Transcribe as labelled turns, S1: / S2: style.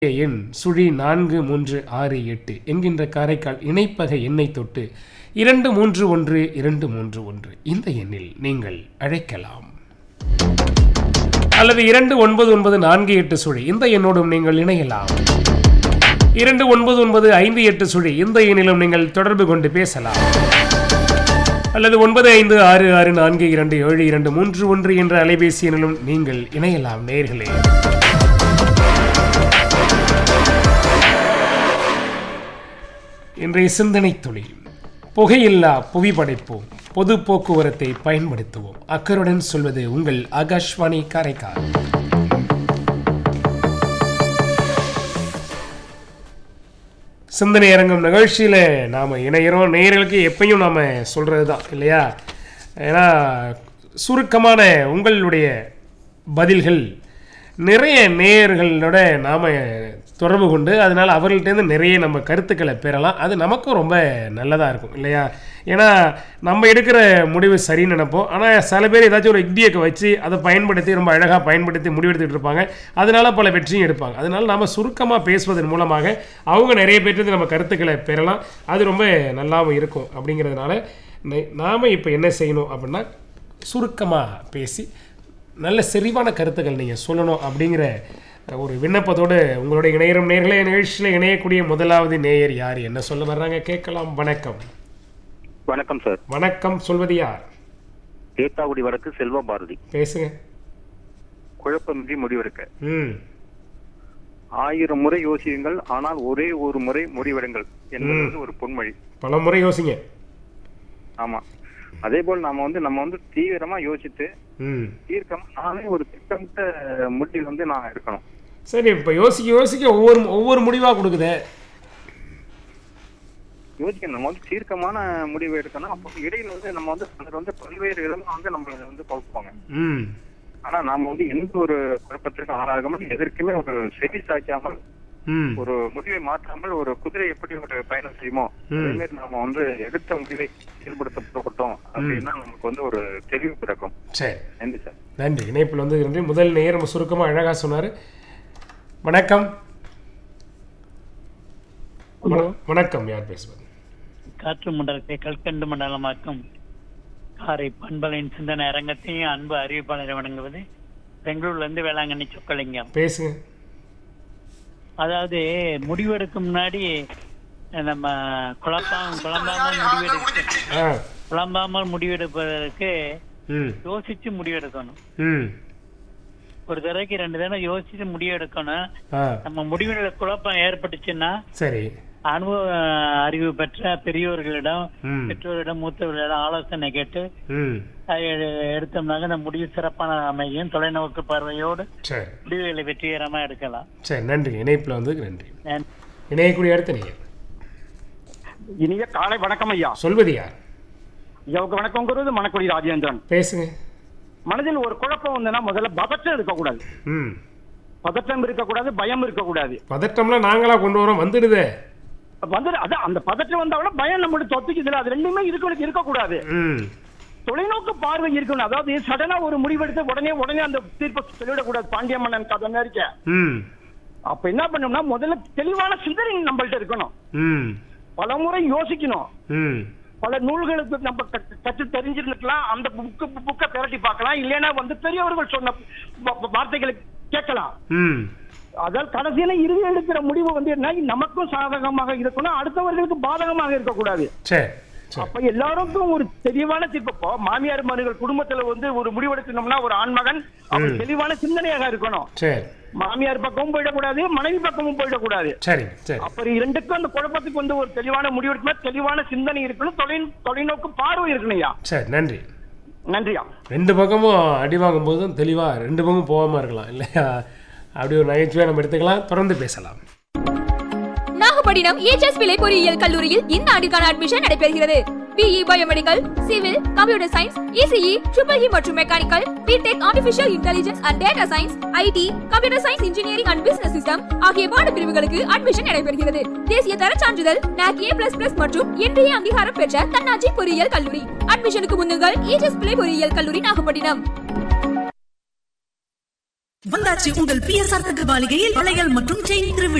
S1: எண் சுழி நான்கு மூன்று ஆறு எட்டு என்கின்ற காரைக்கால் இணைப்பக எண்ணை தொட்டு இரண்டு மூன்று ஒன்று இரண்டு மூன்று ஒன்று இந்த எண்ணில் நீங்கள் அழைக்கலாம் அல்லது இரண்டு ஒன்பது ஒன்பது நான்கு எட்டு சுழி இந்த எண்ணோடும் நீங்கள் இணையலாம் இரண்டு ஒன்பது ஒன்பது ஐந்து எட்டு சுழி இந்த எண்ணிலும் நீங்கள் தொடர்பு கொண்டு பேசலாம் அல்லது ஒன்பது ஐந்து ஆறு ஆறு நான்கு இரண்டு ஏழு இரண்டு மூன்று ஒன்று என்ற அலைபேசி எண்ணிலும் நீங்கள் இணையலாம் நேர்களே இன்றைய சிந்தனை துளி புகையில்லா புவி படைப்போம் பொது போக்குவரத்தை பயன்படுத்துவோம் அக்கருடன் சொல்வது உங்கள் ஆகாஷ்வாணி காரைக்கால் சிந்தனை அரங்கம் நிகழ்ச்சியில் நாம் இணைகிறோம் நேயர்களுக்கு எப்பயும் நாம் சொல்கிறது தான் இல்லையா ஏன்னா சுருக்கமான உங்களுடைய பதில்கள் நிறைய நேயர்களோட நாம் தொடர்பு கொண்டு அதனால் அவர்கள்ட்டேருந்து நிறைய நம்ம கருத்துக்களை பெறலாம் அது நமக்கும் ரொம்ப நல்லதாக இருக்கும் இல்லையா ஏன்னா நம்ம எடுக்கிற முடிவு சரின்னு நினைப்போம் ஆனால் சில பேர் ஏதாச்சும் ஒரு யுக்தியை வச்சு அதை பயன்படுத்தி ரொம்ப அழகாக பயன்படுத்தி முடிவெடுத்துட்டு இருப்பாங்க அதனால பல வெற்றியும் எடுப்பாங்க அதனால நாம் சுருக்கமாக பேசுவதன் மூலமாக அவங்க நிறைய பேர்ட்டு நம்ம கருத்துக்களை பெறலாம் அது ரொம்ப நல்லாவும் இருக்கும் அப்படிங்கிறதுனால நாம் இப்போ என்ன செய்யணும் அப்படின்னா சுருக்கமாக பேசி நல்ல செறிவான கருத்துக்கள் நீங்கள் சொல்லணும் அப்படிங்கிற ஒரு விண்ணப்பத்தோடு உங்களுடைய இணையரும் நேர்களே நிகழ்ச்சியில் இணையக்கூடிய முதலாவது நேயர் யார் என்ன சொல்ல வர்றாங்க கேட்கலாம் வணக்கம்
S2: வணக்கம் சார்
S1: வணக்கம் சொல்வது யார்
S2: தேத்தாக்குடி வடக்கு செல்வ பாரதி
S1: பேசுங்க
S2: குழப்பமின்றி முடிவெடுக்க
S1: ம்
S2: ஆயிரம் முறை யோசியுங்கள் ஆனால் ஒரே ஒரு முறை முடிவெடுங்கள் என்பது வந்து ஒரு பொன்மொழி
S1: பல முறை யோசிங்க
S2: ஆமா அதே போல் நாம வந்து நம்ம வந்து தீவிரமா யோசித்து
S1: ம்
S2: தீர்க்கமா நானே ஒரு திட்டமிட்ட முடிவு வந்து நான் எடுக்கணும்
S1: சரி இப்போ யோசிக்க யோசிக்க ஒவ்வொரு ஒவ்வொரு முடிவாக கொடுக்குதே
S2: யோசிக்கணும் நம்ம வந்து தீர்க்கமான முடிவு எடுக்கணும் அப்போ இடையில வந்து நம்ம வந்து அதுல வந்து பல்வேறு விதமா வந்து நம்மள வந்து பகுப்பாங்க
S1: ம்
S2: ஆனா நாம வந்து எந்த ஒரு குழப்பத்திற்கும் ஆளாகாமல் எதற்குமே ஒரு செவி சாய்க்காமல்
S1: ம்
S2: ஒரு முடிவை மாற்றாமல் ஒரு குதிரை எப்படி ஒரு பயணம் செய்யுமோ அதே மாதிரி நாம வந்து எடுத்த முடிவை செயல்படுத்த புறப்பட்டோம் அப்படின்னா நமக்கு வந்து ஒரு தெளிவு பிறக்கும்
S1: சரி
S2: நன்றி சார்
S1: நன்றி இணைப்பில் வந்து நன்றி முதல் நேயர் நம்ம சுருக்கமாக அழகாக சொன்னார் வணக்கம் வண- வணக்கம் யார் பேசுவது
S3: காற்று மண்டலத்தை கல்கண்டு மண்டலமாக்கும் காரை பண்பலின் சிந்தனை அரங்கத்தையும் அன்பு அறிவிப்பாளரை வழங்குவது பெங்களூர்ல இருந்து வேளாங்கண்ணி சொக்கலிங்கம்
S1: பேசுங்க
S3: அதாவது முடிவெடுக்கும் முன்னாடி நம்ம குழப்பாம குழம்பாமல் முடிவெடுக்க
S1: ஆ
S3: குழம்பாமல் முடிவெடுப்பதற்கு
S1: ம்
S3: யோசிச்சு முடிவெடுக்கணும்
S1: ம்
S3: ஒரு தடவைக்கு ரெண்டு தடவை யோசிச்சு முடிவெடுக்கணும்
S1: ஆ
S3: நம்ம முடிவுல குழப்பம் ஏற்பட்டுச்சுன்னா
S1: சரி
S3: அனுபவ அறிவு பெற்ற பெரியோர்களிடம்
S1: ம்
S3: பெற்றோரிடம் மூத்தவர்களிடம் ஆலோசனை கேட்டு
S1: ம்
S3: அதை எடு- எடுத்தோம்னாக்க அந்த முடிவு சிறப்பான அமையும் தொலைநோக்கு பார்வையோடு
S1: சரி
S3: முடிவுகளை வெற்றிகரமா எடுக்கலாம்
S1: சரி நன்றி இணைப்பில் வந்து நன்றி
S3: நன்றி.
S1: இணையக்கூடிய அடுத்த நீங்கள்
S4: இனிய காலை வணக்கம் ஐயா
S1: சொல்வது யார்
S4: ஐயாவுக்கு வணக்கங்கிறது மணக்குடி ராஜேந்திரன்
S1: பேசுங்க
S4: மனதில் ஒரு குழப்பம் வந்ததுன்னா முதல்ல பதற்றம் இருக்கக்கூடாது
S1: ம்
S4: பதற்றம் இருக்கக்கூடாது பயம் இருக்கக்கூடாது
S1: பதட்டம்லாம் நாங்களா கொண்டு வரோம் வந்துடுதே
S4: வந்து அது அந்த பதற்றம் வந்தாலும் பயம் நம்மளோட தொத்துக்குதுல அது ரெண்டுமே இருக்கணும் இருக்கக்கூடாது
S1: ம்
S4: தொலைநோக்கு பார்வை இருக்கணும் அதாவது சடனா ஒரு முடிவெடுத்து உடனே உடனே அந்த தீர்ப்பை சொல்லிவிடக்கூடாது பாண்டிய மன்னன் கதை மாதிரி
S1: ம்
S4: அப்ப என்ன பண்ணோம்னா முதல்ல தெளிவான சிந்தனை நம்மள்ட்ட இருக்கணும்
S1: ம்
S4: பல முறை யோசிக்கணும்
S1: ம்
S4: பல நூல்களுக்கு நம்ம கற்று- கற்று தெரிஞ்சிருக்கலாம் அந்த புக்கு புக்கை திரட்டி பார்க்கலாம் இல்லைன்னா வந்து பெரியவர்கள் சொன்ன வ- வ- வார்த்தைகளை கேட்கலாம்
S1: ம்
S4: அதாவது கடைசியில இறுதி எடுக்கிற முடிவு வந்து என்ன நமக்கும் சாதகமாக இருக்கணும் அடுத்தவர்களுக்கு பாதகமாக இருக்கக்கூடாது
S1: சரி சரி
S4: அப்ப எல்லாருக்கும் ஒரு தெளிவான தீர்ப்பு இப்போ மாமியார் மருகள் குடும்பத்துல வந்து ஒரு முடிவெடுக்கணும்னா ஒரு ஆண்மகன் அவர் தெளிவான சிந்தனையாக இருக்கணும்
S1: சரி
S4: மாமியார் பக்கமும் போயிடக்கூடாது மனைவி பக்கமும் போயிடக்கூடாது
S1: சரி சரி
S4: அப்புறம் இரண்டுக்கும் அந்த குழப்பத்துக்கு வந்து ஒரு தெளிவான முடிவெடுக்கணும் தெளிவான சிந்தனை இருக்கணும் தொலை தொலைநோக்கு பார்வை இருக்கணும்யா
S1: சரி நன்றி
S4: நன்றியா
S1: ரெண்டு பக்கமும் அடி வாங்கும்போது தான் தெளிவாக ரெண்டு பக்கமும் போகாமல் இருக்கலாம் இல்லையா அப்படி ஒரு நகைச்சுவையை நம்ம எடுத்துக்கலாம் தொடர்ந்து பேசலாம்
S5: நாகப்பட்டினம் EHS பிள்ளை பொறியியல் கல்லூரியில் இந்த ஆண்டிற்கான அட்மிஷன் நடைபெறுகிறது BE biomedical civil computer science ECE triple E மற்றும் mechanical BTech artificial intelligence and data science IT computer science engineering and business system ஆகிய பாடப்பிரிவுகளுக்கு அட்மிஷன் நடைபெறுகிறது தேசிய தர சான்றிதழ் NAC A++ மற்றும் இன்றைய அங்கீகாரம் பெற்ற தன்னாட்சி பொறியியல் கல்லூரி அட்மிஷனுக்கு முன்னுங்கள் EHS பிள்ளை பொறியியல் கல்லூரி நாகப்பட்டினம்
S6: வந்தாச்சு உங்கள் பிஎஸ்ஆர் தங்க மாளிகையில் வளையல் மற்றும் செயின் திருவிழா